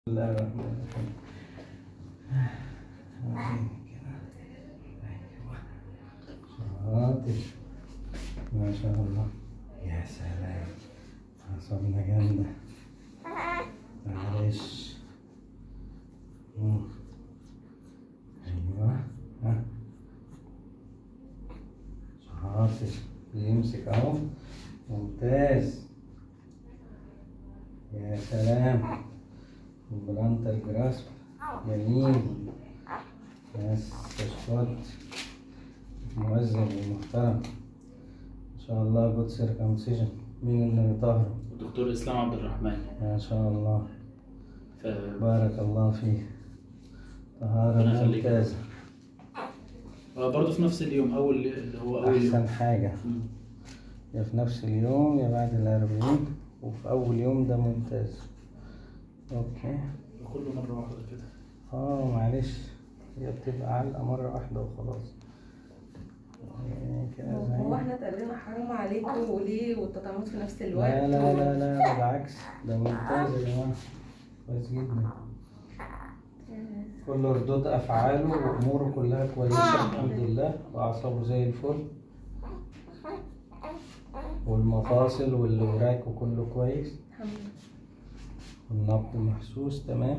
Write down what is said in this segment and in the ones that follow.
بسم الله الرحمن الرحيم وريني كده ايوه شاطر ما شاء الله يا سلام عصبنا جامدة معلش مم. ايوه ها شاطر بيمسك اهو ممتاز يا سلام البلانتا الجراسب جميل ناس تشكر موزن ومحترم ان شاء الله جود سيركمسيجن مين اللي طاهره الدكتور اسلام عبد الرحمن ما شاء الله ف بارك الله فيه طهارة ربنا يخليك. ممتازة برضه في نفس اليوم اول اللي هو اول يوم أحسن حاجة مم. يا في نفس اليوم يا بعد الأربعين وفي أول يوم ده ممتاز أوكي كله مره واحده كده اه معلش هي بتبقى علقة مرة واحدة وخلاص يعني كده هو زي احنا اتقالنا حرام عليكم وليه والتطعيمات في نفس الوقت لا لا لا لا بالعكس ده ممتاز يا جماعة كويس جدا كل ردود أفعاله وأموره كلها كويسة الحمد لله وأعصابه زي الفل والمفاصل والوراك وكله كويس الحمد لله والنبض محسوس تمام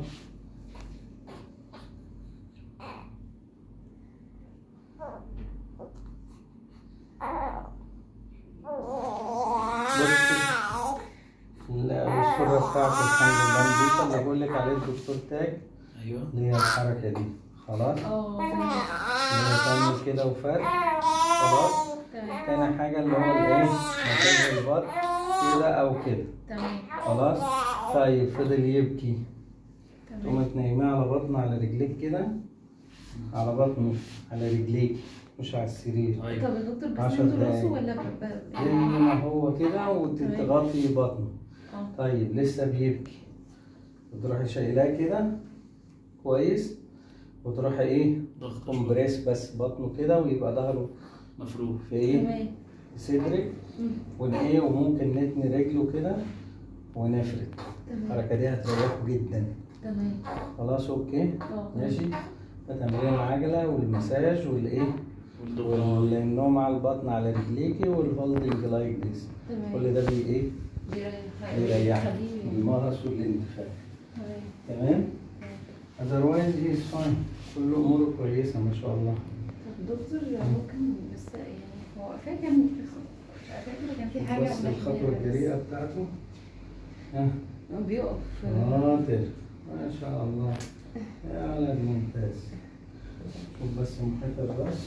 بص الصورة بتاعته الحمد لله نضيفة اللي بقول لك عليه الدكتور تاج ايوه اللي هي الحركة دي خلاص اه تمام اللي هي تعمل كده وفرق خلاص تمام تاني حاجة اللي هو الايه مكان البطن كده أو كده تمام خلاص طيب فضل يبكي تمام تقوم تنيميه على بطنه على رجليك كده على بطنه على رجليك مش على السرير طب ايوه يا دكتور عشر بتسند دقايق. راسه ولا ب- ب- زي ما هو كده وتغطي بطنه اه طيب لسه بيبكي وتروحي شايلاه كده كويس وتروحي ايه ضغط كومبريس بس بطنه كده ويبقى ظهره مفروض في ايه تمام في صدرك مم. ونايه وممكن نتني رجله كده ونفرد تمام الحركة دي هتريحه جدا تمام خلاص اوكي اه ماشي ده تمرين العجلة والمساج والايه والضغط والنوم على البطن على رجليكي والهولدنج لايك ذيس تمام كل ده بي ايه بيريح- بيريحك بيخليه- المغص والاندفاع تمام تمام otherwise he is fine كل اموره كويسه ما شاء الله طب دكتور ممكن بس يعني هو فاكر مش فاكر كان في حاجة بص الخطوه الجريئه بتاعته ها بيقف شاطر ما شاء الله يا ولد ممتاز شوف بس محيط الراس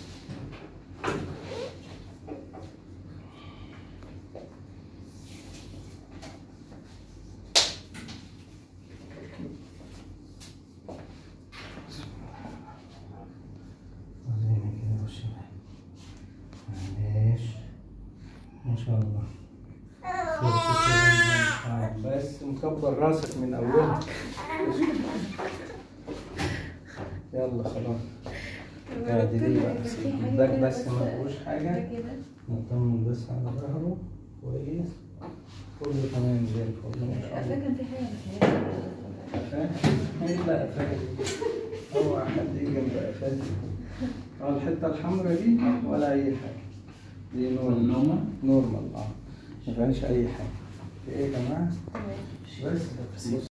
وريني كده وش معلش ما شاء الله بس مكبر راسك من اولها يلا خلاص ادي دي بقى الباك بس ما فيهوش حاجه كده نطمن بس على ظهره كويس كله تمام زي الفل ما شاء أصلا الله كان في حاجة بس هي قفاه هي لا قفاه هو حد يجي جنب قفاه اه الحته الحمراء دي ولا اي حاجه دي نورمال والنومة نورمال اه ما فيهاش اي حاجه في ايه يا جماعه تمام بس